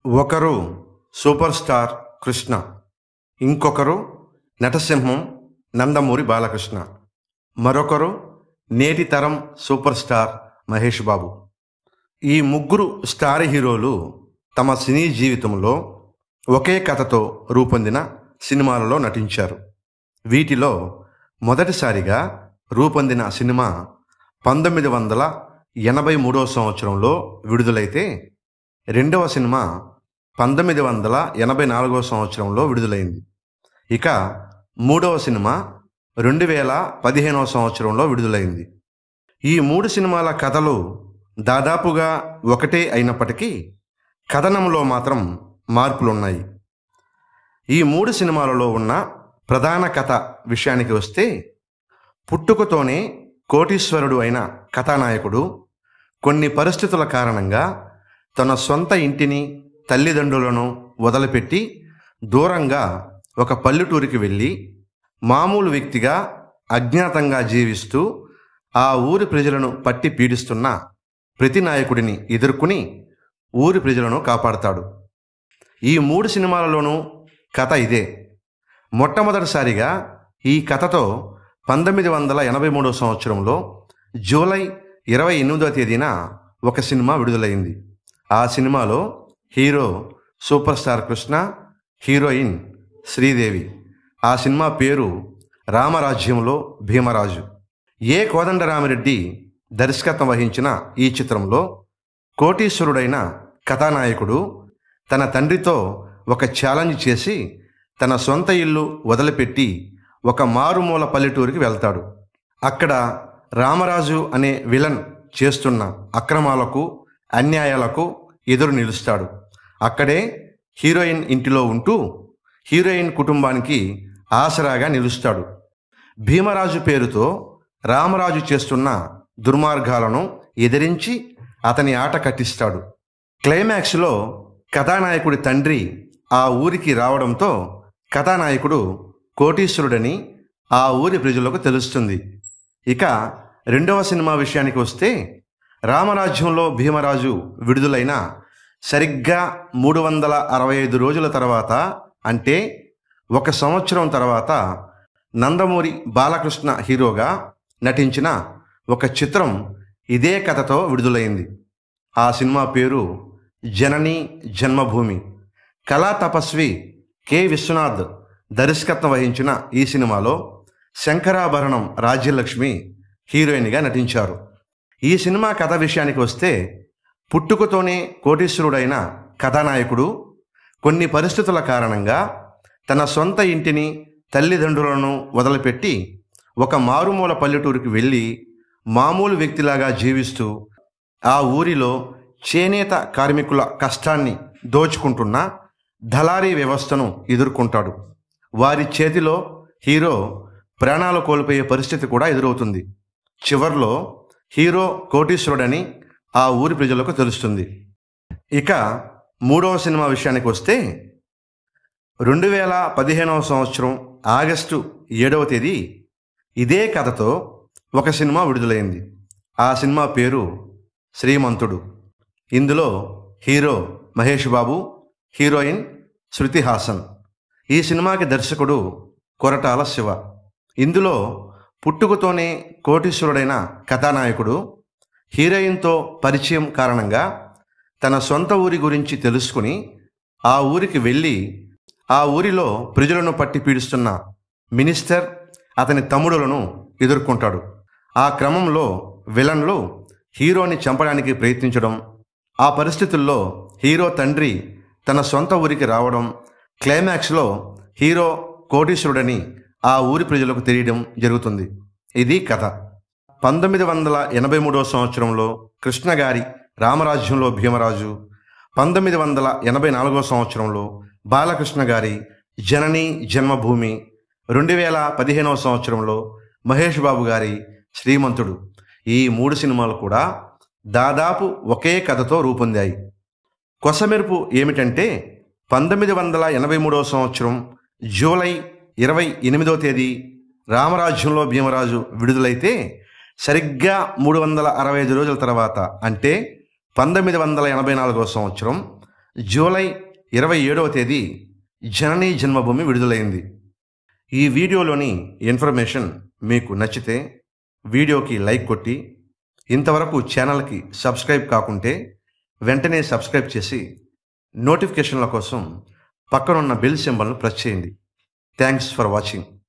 ఒకరు super superstar Krishna ఇంకొకరు నటసింహం నందమూరి బాలకృష్ణ మరొకరు నేటి తరం సూపర్ స్టార్ మహేష్ బాబు ఈ ముగ్గురు స్టార్ హీరోలు తమ సినీ జీవితంలో ఒకే కథతో రూపొందిన సినిమాలలో నటించారు వీటిలో మొదటిసారిగా రూపొందిన సినిమా పంతొమ్మిది వందల ఎనభై మూడవ సంవత్సరంలో విడుదలైతే రెండవ సినిమా పంతొమ్మిది వందల ఎనభై నాలుగవ సంవత్సరంలో విడుదలైంది ఇక మూడవ సినిమా రెండు వేల పదిహేనవ సంవత్సరంలో విడుదలైంది ఈ మూడు సినిమాల కథలు దాదాపుగా ఒకటే అయినప్పటికీ కథనంలో మాత్రం మార్పులున్నాయి ఈ మూడు సినిమాలలో ఉన్న ప్రధాన కథ విషయానికి వస్తే పుట్టుకతోనే కోటీశ్వరుడు అయిన కథానాయకుడు కొన్ని పరిస్థితుల కారణంగా తన సొంత ఇంటిని తల్లిదండ్రులను వదిలిపెట్టి దూరంగా ఒక పల్లెటూరికి వెళ్ళి మామూలు వ్యక్తిగా అజ్ఞాతంగా జీవిస్తూ ఆ ఊరి ప్రజలను పట్టి పీడిస్తున్న ప్రతి నాయకుడిని ఎదుర్కొని ఊరి ప్రజలను కాపాడతాడు ఈ మూడు సినిమాలలోనూ కథ ఇదే మొట్టమొదటిసారిగా ఈ కథతో పంతొమ్మిది వందల ఎనభై మూడవ సంవత్సరంలో జూలై ఇరవై ఎనిమిదవ తేదీన ఒక సినిమా విడుదలైంది ఆ సినిమాలో hero superstar Krishna heroine Sridevi ఆ సినిమా పేరు రామరాజ్యంలో భీమరాజు ఏ కోదండరామిరెడ్డి దర్శకత్వం వహించిన ఈ చిత్రంలో కోటీశ్వరుడైన కథానాయకుడు తన తండ్రితో ఒక ఛాలెంజ్ చేసి తన సొంత ఇల్లు వదిలిపెట్టి ఒక మారుమూల పల్లెటూరికి వెళ్తాడు అక్కడ రామరాజు అనే విలన్ చేస్తున్న అక్రమాలకు అన్యాయాలకు ఎదురు నిలుస్తాడు అక్కడే హీరోయిన్ ఇంటిలో ఉంటూ హీరోయిన్ కుటుంబానికి ఆసరాగా నిలుస్తాడు భీమరాజు పేరుతో రామరాజు చేస్తున్న దుర్మార్గాలను ఎదిరించి అతని ఆట కట్టిస్తాడు క్లైమాక్స్లో కథానాయకుడి తండ్రి ఆ ఊరికి రావడంతో కథానాయకుడు కోటీశ్వరుడని ఆ ఊరి ప్రజలకు తెలుస్తుంది ఇక రెండవ సినిమా విషయానికి వస్తే రామరాజ్యంలో భీమరాజు విడుదలైన సరిగ్గా మూడు వందల అరవై ఐదు రోజుల తర్వాత అంటే ఒక సంవత్సరం తర్వాత నందమూరి బాలకృష్ణ హీరోగా నటించిన ఒక చిత్రం ఇదే కథతో విడుదలైంది ఆ సినిమా పేరు జనని జన్మభూమి కళా తపస్వి కె విశ్వనాథ్ దర్శకత్వం వహించిన ఈ సినిమాలో శంకరాభరణం రాజ్యలక్ష్మి హీరోయిన్గా నటించారు ఈ సినిమా కథ విషయానికి వస్తే పుట్టుకతోనే కోటీశ్వరుడైన కథానాయకుడు కొన్ని పరిస్థితుల కారణంగా తన సొంత ఇంటిని తల్లిదండ్రులను వదిలిపెట్టి ఒక మారుమూల పల్లెటూరికి వెళ్ళి మామూలు వ్యక్తిలాగా జీవిస్తూ ఆ ఊరిలో చేనేత కార్మికుల కష్టాన్ని దోచుకుంటున్న దళారీ వ్యవస్థను ఎదుర్కొంటాడు వారి చేతిలో హీరో ప్రాణాలు కోల్పోయే పరిస్థితి కూడా ఎదురవుతుంది చివర్లో హీరో కోటీశ్వరుడని ఆ ఊరి ప్రజలకు తెలుస్తుంది ఇక మూడవ సినిమా విషయానికి వస్తే రెండు వేల పదిహేనవ సంవత్సరం ఆగస్టు ఏడవ తేదీ ఇదే కథతో ఒక సినిమా విడుదలైంది ఆ సినిమా పేరు శ్రీమంతుడు ఇందులో హీరో మహేష్ బాబు హీరోయిన్ శృతి హాసన్ ఈ సినిమాకి దర్శకుడు కొరటాల శివ ఇందులో పుట్టుకతోనే కోటీశ్వరుడైన కథానాయకుడు హీరోయిన్తో పరిచయం కారణంగా తన సొంత ఊరి గురించి తెలుసుకుని ఆ ఊరికి వెళ్ళి ఆ ఊరిలో ప్రజలను పట్టి పీడిస్తున్న మినిస్టర్ అతని తమ్ముడులను ఎదుర్కొంటాడు ఆ క్రమంలో విలన్లు హీరోని చంపడానికి ప్రయత్నించడం ఆ పరిస్థితుల్లో హీరో తండ్రి తన సొంత ఊరికి రావడం క్లైమాక్స్లో హీరో కోటీశ్వరుడని ఆ ఊరి ప్రజలకు తెలియడం జరుగుతుంది ఇది కథ పంతొమ్మిది వందల ఎనభై మూడవ సంవత్సరంలో కృష్ణ గారి రామరాజ్యంలో భీమరాజు పంతొమ్మిది వందల ఎనభై నాలుగవ సంవత్సరంలో బాలకృష్ణ గారి జనని జన్మభూమి రెండు వేల పదిహేనవ సంవత్సరంలో మహేష్ బాబు గారి శ్రీమంతుడు ఈ మూడు సినిమాలు కూడా దాదాపు ఒకే కథతో రూపొందాయి కొసమెరుపు ఏమిటంటే పంతొమ్మిది వందల ఎనభై మూడవ సంవత్సరం జూలై ఇరవై ఎనిమిదవ తేదీ రామరాజ్యంలో భీమరాజు విడుదలైతే సరిగ్గా మూడు వందల అరవై ఐదు రోజుల తర్వాత అంటే పంతొమ్మిది వందల ఎనభై నాలుగవ సంవత్సరం జూలై ఇరవై ఏడవ తేదీ జననీ జన్మభూమి విడుదలైంది ఈ వీడియోలోని ఇన్ఫర్మేషన్ మీకు నచ్చితే వీడియోకి లైక్ కొట్టి ఇంతవరకు ఛానల్కి సబ్స్క్రైబ్ కాకుంటే వెంటనే సబ్స్క్రైబ్ చేసి నోటిఫికేషన్ల కోసం పక్కనున్న బెల్ సింబల్ను ప్రెస్ చేయండి థ్యాంక్స్ ఫర్ వాచింగ్